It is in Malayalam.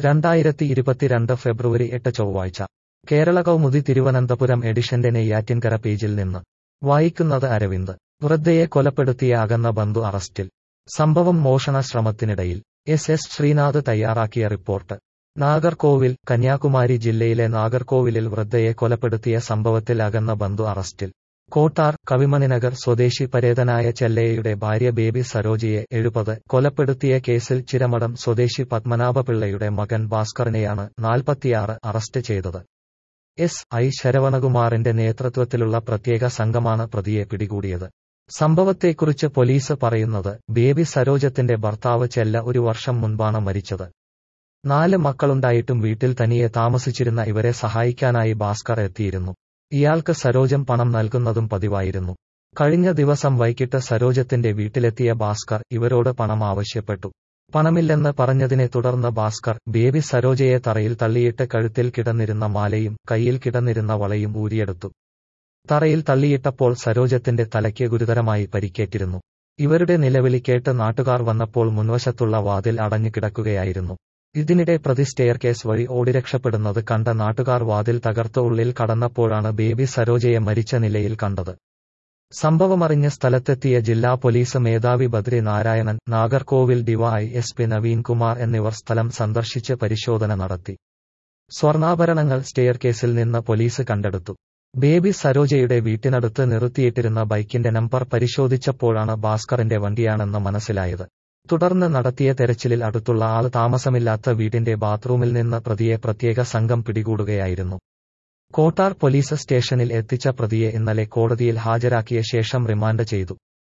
രണ്ടായിരത്തി ഇരുപത്തിരണ്ട് ഫെബ്രുവരി എട്ട് ചൊവ്വാഴ്ച കേരള കൗമുദി തിരുവനന്തപുരം എഡിഷന്റെ നെയ്യാറ്റിൻകര പേജിൽ നിന്ന് വായിക്കുന്നത് അരവിന്ദ് വൃദ്ധയെ കൊലപ്പെടുത്തിയ അകന്ന ബന്ധു അറസ്റ്റിൽ സംഭവം മോഷണ ശ്രമത്തിനിടയിൽ എസ് എസ് ശ്രീനാഥ് തയ്യാറാക്കിയ റിപ്പോർട്ട് നാഗർകോവിൽ കന്യാകുമാരി ജില്ലയിലെ നാഗർകോവിലിൽ വൃദ്ധയെ കൊലപ്പെടുത്തിയ സംഭവത്തിൽ അകന്ന ബന്ധു അറസ്റ്റിൽ കോട്ടാർ കവിമണിനഗർ സ്വദേശി പരേതനായ ചെല്ലയ്യയുടെ ഭാര്യ ബേബി സരോജിയെ എഴുപത് കൊലപ്പെടുത്തിയ കേസിൽ ചിരമടം സ്വദേശി പത്മനാഭപിള്ളയുടെ മകൻ ഭാസ്കറിനെയാണ് നാൽപ്പത്തിയാറ് അറസ്റ്റ് ചെയ്തത് എസ് ഐ ശരവണകുമാറിന്റെ നേതൃത്വത്തിലുള്ള പ്രത്യേക സംഘമാണ് പ്രതിയെ പിടികൂടിയത് സംഭവത്തെക്കുറിച്ച് പോലീസ് പറയുന്നത് ബേബി സരോജത്തിന്റെ ഭർത്താവ് ചെല്ല ഒരു വർഷം മുൻപാണ് മരിച്ചത് നാല് മക്കളുണ്ടായിട്ടും വീട്ടിൽ തനിയെ താമസിച്ചിരുന്ന ഇവരെ സഹായിക്കാനായി ഭാസ്കർ എത്തിയിരുന്നു ഇയാൾക്ക് സരോജം പണം നൽകുന്നതും പതിവായിരുന്നു കഴിഞ്ഞ ദിവസം വൈകിട്ട് സരോജത്തിന്റെ വീട്ടിലെത്തിയ ഭാസ്കർ ഇവരോട് പണം ആവശ്യപ്പെട്ടു പണമില്ലെന്ന് പറഞ്ഞതിനെ തുടർന്ന് ഭാസ്കർ ബേബി സരോജയെ തറയിൽ തള്ളിയിട്ട് കഴുത്തിൽ കിടന്നിരുന്ന മാലയും കയ്യിൽ കിടന്നിരുന്ന വളയും ഊരിയെടുത്തു തറയിൽ തള്ളിയിട്ടപ്പോൾ സരോജത്തിന്റെ തലയ്ക്ക് ഗുരുതരമായി പരിക്കേറ്റിരുന്നു ഇവരുടെ നിലവിളി കേട്ട് നാട്ടുകാർ വന്നപ്പോൾ മുൻവശത്തുള്ള വാതിൽ അടഞ്ഞു കിടക്കുകയായിരുന്നു ഇതിനിടെ പ്രതി സ്റ്റെയർ കേസ് വഴി ഓടിരക്ഷപ്പെടുന്നത് കണ്ട നാട്ടുകാർ വാതിൽ തകർത്ത് ഉള്ളിൽ കടന്നപ്പോഴാണ് ബേബി സരോജയെ മരിച്ച നിലയിൽ കണ്ടത് സംഭവമറിഞ്ഞ് സ്ഥലത്തെത്തിയ ജില്ലാ പോലീസ് മേധാവി Badri Narayanan Nagercoil D Y S P Naveen Kumar എന്നിവർ സ്ഥലം സന്ദർശിച്ച് പരിശോധന നടത്തി സ്വർണ്ണാഭരണങ്ങൾ സ്റ്റെയർ കേസിൽ നിന്ന് പോലീസ് കണ്ടെടുത്തു ബേബി സരോജയുടെ വീട്ടിനടുത്ത് നിർത്തിയിട്ടിരുന്ന ബൈക്കിന്റെ നമ്പർ പരിശോധിച്ചപ്പോഴാണ് ഭാസ്കറിന്റെ വണ്ടിയാണെന്ന് മനസ്സിലായത് തുടർന്ന് നടത്തിയ തെരച്ചിലിൽ അടുത്തുള്ള ആൾ താമസമില്ലാത്ത വീടിന്റെ ബാത്റൂമിൽ നിന്ന് പ്രതിയെ പ്രത്യേക സംഘം പിടികൂടുകയായിരുന്നു കോട്ടാർ പോലീസ് സ്റ്റേഷനിൽ എത്തിച്ച പ്രതിയെ ഇന്നലെ കോടതിയിൽ ഹാജരാക്കിയ ശേഷം റിമാൻഡ് ചെയ്തു